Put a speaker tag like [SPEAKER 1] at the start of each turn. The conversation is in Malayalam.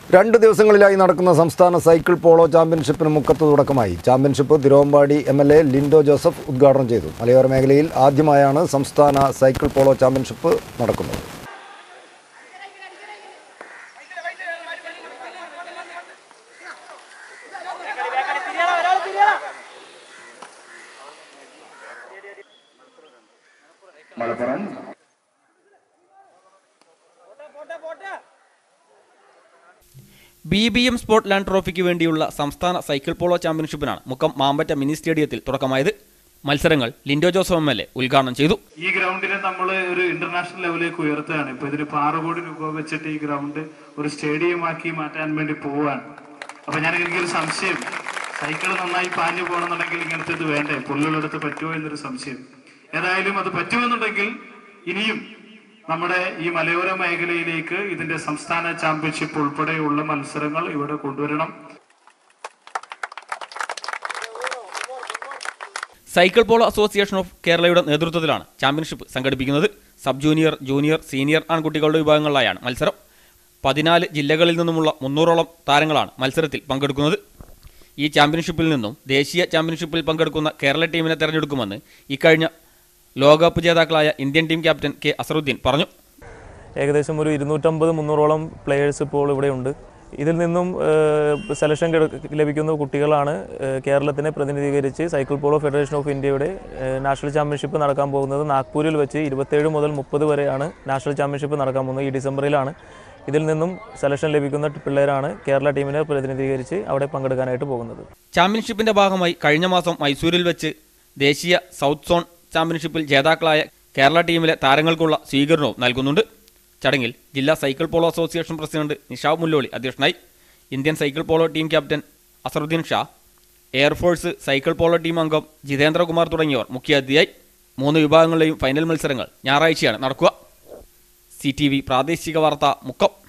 [SPEAKER 1] രണ്ട് ദിവസങ്ങളിലായി നടക്കുന്ന സംസ്ഥാന സൈക്കിൾ പോളോ ചാമ്പ്യൻഷിപ്പിന് മുക്കത്ത് തുടക്കമായി championship Thiruvambady M L A Linto Joseph ഉദ്ഘാടനം ചെയ്തു മലയോര മേഖലയിൽ ആദ്യമായാണ് സംസ്ഥാന സൈക്കിൾ പോളോ ചാമ്പ്യൻഷിപ്പ് നടക്കുന്നത്
[SPEAKER 2] Malappuram
[SPEAKER 3] B B M sport land ട്രോഫിക്ക് വേണ്ടിയുള്ള സംസ്ഥാന സൈക്കിൾ പോളോ ചാമ്പ്യൻഷിപ്പിനാണ് മുക്കം മാമ്പറ്റ മിനി സ്റ്റേഡിയത്തിൽ തുടക്കമായത് മത്സരങ്ങൾ Linto Joseph M L A ഉദ്ഘാടനം ചെയ്തു
[SPEAKER 4] ഈ ഗ്രൗണ്ടിനെ നമ്മൾ ഒരു ഇന്റർനാഷണൽ ലെവലിലേക്ക് ഉയർത്തുകയാണ് ഇപ്പൊ ഇതിന് ഇപ്പൊ ആറ് കോടി രൂപ വെച്ചിട്ട് ഈ ഗ്രൗണ്ട് ഒരു സ്റ്റേഡിയം ആക്കി മാറ്റാൻ വേണ്ടി പോവാണ് അപ്പൊ ഞാൻ എനിക്കൊരു സംശയം സൈക്കിൾ നന്നായി പാഞ്ഞു പോകണമെന്നുണ്ടെങ്കിൽ ഇങ്ങനത്തെ ഇത് വേണ്ടേ പുല്ലുള്ളടുത്ത് പറ്റുമോ എന്നൊരു സംശയം ഏതായാലും അത് പറ്റുമെന്നുണ്ടെങ്കിൽ ഇനിയും നമ്മുടെ ഈ മലയോര മേഖലയിലേക്ക് ഇതിന്റെ സംസ്ഥാന ചാമ്പ്യൻഷിപ്പ് ഉൾപ്പെടെയുള്ള മത്സരങ്ങൾ ഇവിടെ കൊണ്ടുവരണം
[SPEAKER 3] സൈക്കിൾ പോളോ അസോസിയേഷൻ ഓഫ് കേരളയുടെ നേതൃത്വത്തിലാണ് ചാമ്പ്യൻഷിപ്പ് സംഘടിപ്പിക്കുന്നത് സബ് ജൂനിയർ ജൂനിയർ സീനിയർ ആൺകുട്ടികളുടെ വിഭാഗങ്ങളിലായാണ് മത്സരം പതിനാല് ജില്ലകളിൽ നിന്നുമുള്ള മുന്നൂറോളം താരങ്ങളാണ് മത്സരത്തിൽ പങ്കെടുക്കുന്നത് ഈ ചാമ്പ്യൻഷിപ്പിൽ നിന്നും ദേശീയ ചാമ്പ്യൻഷിപ്പിൽ പങ്കെടുക്കുന്ന കേരള ടീമിനെ തെരഞ്ഞെടുക്കുമെന്ന് ഇക്കഴിഞ്ഞ ലോകകപ്പ് ജേതാക്കളായ Indian team captain K Azharuddin പറഞ്ഞു
[SPEAKER 5] ഏകദേശം ഒരു ഇരുന്നൂറ്റമ്പത് മുന്നൂറോളം പ്ലെയേഴ്സ് ഇപ്പോൾ ഇവിടെയുണ്ട് ഇതിൽ നിന്നും ഏഹ്, സെലക്ഷൻ കിട- ലഭിക്കുന്ന കുട്ടികളാണ് ഏഹ്, കേരളത്തിനെ പ്രതിനിധീകരിച്ച് സൈക്കിൾ പോളോ ഫെഡറേഷൻ ഓഫ് ഇന്ത്യയുടെ ഏഹ്, നാഷണൽ ചാമ്പ്യൻഷിപ്പ് നടക്കാൻ പോകുന്നത് നാഗ്പൂരിൽ വെച്ച് ഇരുപത്തേഴ് മുതൽ മുപ്പത് വരെയാണ് നാഷണൽ ചാമ്പ്യൻഷിപ്പ് നടക്കാൻ പോകുന്നത് ഈ ഡിസംബറിലാണ് ഇതിൽ നിന്നും സെലക്ഷൻ ലഭിക്കുന്ന പിള്ളേരാണ് കേരള ടീമിനെ പ്രതിനിധീകരിച്ച് അവിടെ പങ്കെടുക്കാനായിട്ട് പോകുന്നത്
[SPEAKER 3] ചാമ്പ്യൻഷിപ്പിന്റെ ഭാഗമായി കഴിഞ്ഞ മാസം മൈസൂരിൽ വെച്ച് ദേശീയ സൗത്ത് സോൺ ചാമ്പ്യൻഷിപ്പിൽ ജേതാക്കളായ കേരള ടീമിലെ താരങ്ങൾക്കുള്ള സ്വീകരണവും നൽകുന്നുണ്ട് ചടങ്ങിൽ ജില്ലാ cycle polo association president Nishab Mulloli അധ്യക്ഷനായി Indian cycle polo team captain Azharuddin Shah air force cycle polo team അംഗം ജിതേന്ദ്രകുമാർ തുടങ്ങിയവർ മുഖ്യാതിഥിയായി മൂന്ന് വിഭാഗങ്ങളിലെയും ഫൈനൽ മത്സരങ്ങൾ ഞായറാഴ്ചയാണ് നടക്കുക സി ടി വി പ്രാദേശിക വാർത്ത മുക്കം